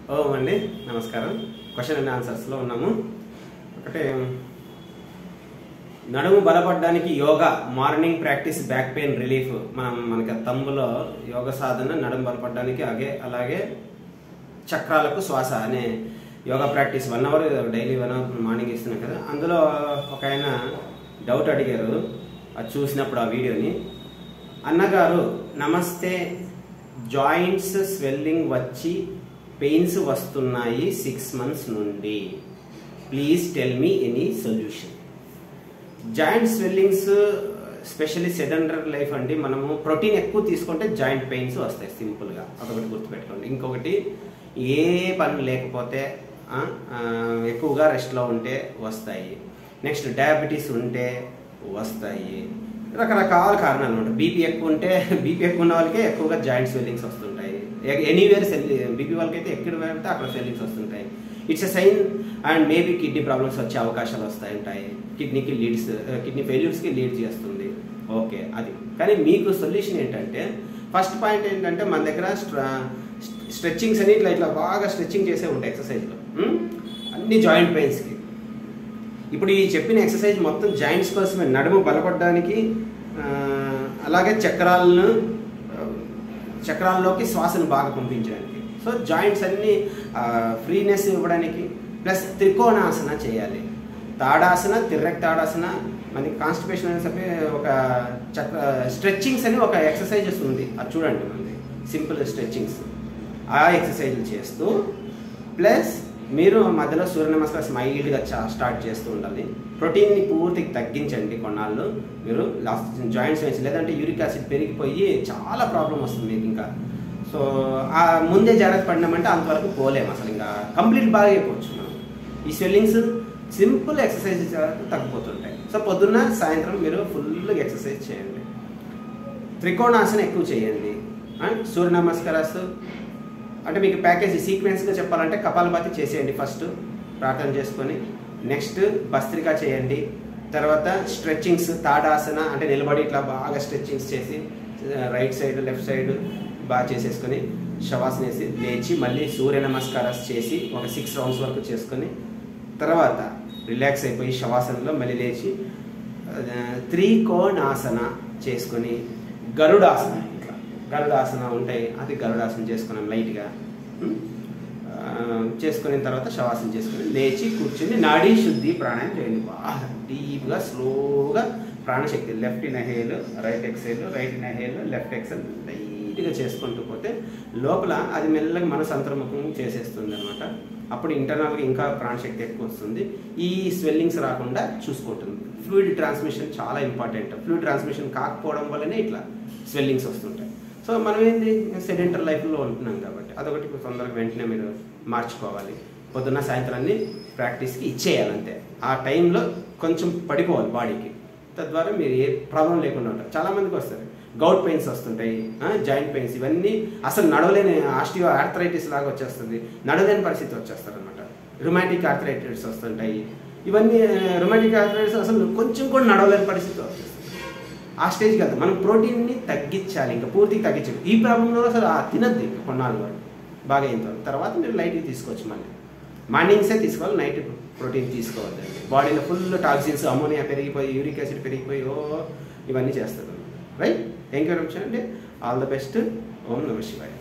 ఓం అండి నమస్కారం question and ఆన్సర్స్లో ఉన్నాము ఒకటే నడుము బలపడడానికి yoga morning practice back pain relief మనం మనకి తమ్ములో యోగ సాధన నడుము బలపడడానికి అలాగే అలాగే చక్రాలకు శ్వాస అనే yoga practice one hour daily one hour morning ఇస్తున్నాం కదా అందులో ఒక ఆయన డౌట్ అడిగారు అది చూసినప్పుడు ఆ వీడియోని అన్నగారు నమస్తే జాయింట్స్ స్వెల్లింగ్ వచ్చి పెయిన్స్ వస్తున్నాయి సిక్స్ మంత్స్ నుండి please tell me any solution joint swellings specially sedentary life అండి మనము ప్రోటీన్ ఎక్కువ తీసుకుంటే జాయింట్ పెయిన్స్ వస్తాయి సింపుల్గా అదొకటి గుర్తుపెట్టుకోండి ఇంకొకటి ఏ పని లేకపోతే ఆ, ఆ, ఎక్కువగా రెస్ట్లో ఉంటే వస్తాయి నెక్స్ట్ డయాబెటీస్ ఉంటే వస్తాయి రకరకాల కారణాలు ఉంటాయి బీపీ ఎక్కువ ఉంటే బీపీ ఎక్కువ ఉన్న వాళ్ళకే ఎక్కువగా జాయింట్ స్వెల్లింగ్స్ వస్తుంటాయి ఎనీవేర్ సెల్ బీపీ వాళ్ళకైతే ఎక్కడ వెళ్తే అక్కడ స్వెల్లింగ్స్ వస్తుంటాయి it's a sign and maybe kidney problems వచ్చే అవకాశాలు వస్తాయి ఉంటాయి కిడ్నీకి లీడ్స్ కిడ్నీ ఫెయిల్యూర్స్కి లీడ్ చేస్తుంది ఓకే అది కానీ మీకు సొల్యూషన్ ఏంటంటే ఫస్ట్ పాయింట్ ఏంటంటే మన దగ్గర స్ట్రెచ్చింగ్స్ అని ఇట్లా ఇట్లా బాగా స్ట్రెచ్చింగ్ చేసే ఉంటాయి ఎక్సర్సైజ్లో అన్ని జాయింట్ పెయిన్స్కి ఇప్పుడు ఈ చెప్పిన ఎక్సర్సైజ్ మొత్తం జాయింట్స్ కోసమే నడుము బలపడడానికి ఆ, అలాగే చక్రాలను ఆ, చక్రాల్లోకి శ్వాసను బాగా పంపించడానికి సో జాయింట్స్ అన్ని ఫ్రీనెస్ ఇవ్వడానికి ప్లస్ త్రికోణాసన చేయాలి తాడాసన తిర్రెక్ తాడాసన మనకి కాన్స్టిపేషన్ అని చెప్పి ఒక చక్ర స్ట్రెచ్చింగ్స్ అని ఒక ఎక్సర్సైజెస్ ఉంది అది చూడండి మనది సింపుల్ స్ట్రెచ్చింగ్స్ ఆ ఎక్సర్సైజులు చేస్తూ ప్లస్ మీరు మధ్యలో సూర్య నమస్కారం మైల్డ్గా స్టార్ట్ చేస్తూ ఉండాలి ప్రోటీన్ని పూర్తిగా తగ్గించండి కొన్నాళ్ళు మీరు లాస్ట్ జాయింట్స్ వేసి లేదంటే యూరిక్ యాసిడ్ పెరిగిపోయి చాలా ప్రాబ్లం వస్తుంది మీకు ఇంకా సో ఆ ముందే జాగ్రత్త పడినామంటే అంతవరకు పోలేము అసలు ఇంకా కంప్లీట్ బాగా అయిపోవచ్చు మనం ఈ స్వెల్లింగ్స్ సింపుల్ ఎక్సర్సైజ్ తగ్గిపోతుంటాయి సో పొద్దున్న సాయంత్రం మీరు ఫుల్గా ఎక్సర్సైజ్ చేయండి త్రికోణాసన ఎక్కువ చేయండి అండ్ సూర్య నమస్కారాస్ అంటే మీకు ప్యాకేజ్ సీక్వెన్స్గా చెప్పాలంటే కపాలభాతి చేసేయండి ఫస్ట్ ప్రార్థన చేసుకొని నెక్స్ట్ భస్త్రిక చేయండి తర్వాత స్ట్రెచ్చింగ్స్ తాడాసన అంటే నిలబడి ఇట్లా బాగా స్ట్రెచ్చింగ్స్ చేసి రైట్ సైడ్ లెఫ్ట్ సైడ్ బాగా చేసేసుకొని శవాసన వేసి లేచి మళ్ళీ సూర్య నమస్కారాలు చేసి ఒక సిక్స్ రౌండ్స్ వరకు చేసుకొని తర్వాత రిలాక్స్ అయిపోయి శవాసనంలో మళ్ళీ లేచి ఆ, త్రికోణాసన చేసుకొని గరుడాసన ఇట్లా గరుడాసన ఉంటాయి అది గరుడాసన చేసుకున్నాం లైట్గా ఉం? ఆ, చేసుకున్న తర్వాత శవాసన చేసుకుని లేచి కూర్చుని నాడీ శుద్ధి ప్రాణాయం చేయండి బాగా డీప్గా స్లోగా ప్రాణశక్తి left inhale right exhale right inhale left exhale లైట్గా చేసుకుంటూ పోతే లోపల అది మెల్లగా మనసు అంతర్ముఖం చేసేస్తుంది అనమాట అప్పుడు ఇంటర్నల్గా ఇంకా ప్రాణశక్తి ఎక్కువ వస్తుంది ఈ స్వెల్లింగ్స్ రాకుండా చూసుకుంటుంది ఫ్లూయిడ్ ట్రాన్స్మిషన్ చాలా ఇంపార్టెంట్ ఫ్లూయిడ్ ట్రాన్స్మిషన్ కాకపోవడం వల్లనే ఇట్లా స్వెల్లింగ్స్ వస్తుంటాయి సో మనం ఏంది సెడెంటల్ లైఫ్లో ఉంటున్నాం కాబట్టి అదొకటి తొందరగా వెంటనే మీరు మార్చుకోవాలి పొద్దున్న సాయంత్రాన్ని ప్రాక్టీస్కి ఇచ్చేయాలి అంతే ఆ టైంలో కొంచెం పడిపోవాలి బాడీకి తద్వారా మీరు ఏ ప్రాబ్లం లేకుండా ఉంటారు చాలామందికి వస్తారు గౌట్ పెయిన్స్ వస్తుంటాయి జాయింట్ పెయిన్స్ ఇవన్నీ అసలు నడవలేని ఆస్టియో ఆర్థరైటిస్ లాగా వచ్చేస్తుంది నడవలేని పరిస్థితి వచ్చేస్తారు అనమాట రొమాంటిక్ ఆర్థరైటిస్ వస్తుంటాయి ఇవన్నీ రొమాంటిక్ ఆర్థరైటిస్ అసలు కొంచెం కూడా నడవలేని పరిస్థితి వచ్చేస్తుంది ఆ స్టేజ్ కదా మనం ప్రోటీన్ని తగ్గించాలి ఇంకా పూర్తిగా తగ్గించాలి ఈ ప్రాబ్లంలో అసలు ఆ తినద్దు ఇంకా కొన్నాళ్ళు వాడు బాగా అయిన తర్వాత తర్వాత మీరు లైట్గా తీసుకోవచ్చు మళ్ళీ మార్నింగ్సే తీసుకోవాలి నైట్ ప్రోటీన్ తీసుకోవద్దండి బాడీలో ఫుల్ టాక్సిన్స్ అమోనియా పెరిగిపోయి యూరిక్ యాసిడ్ పెరిగిపోయి ఓ ఇవన్నీ చేస్తారు right thank you very much అండి ఆల్ ద బెస్ట్ ఓం నమ శివాయ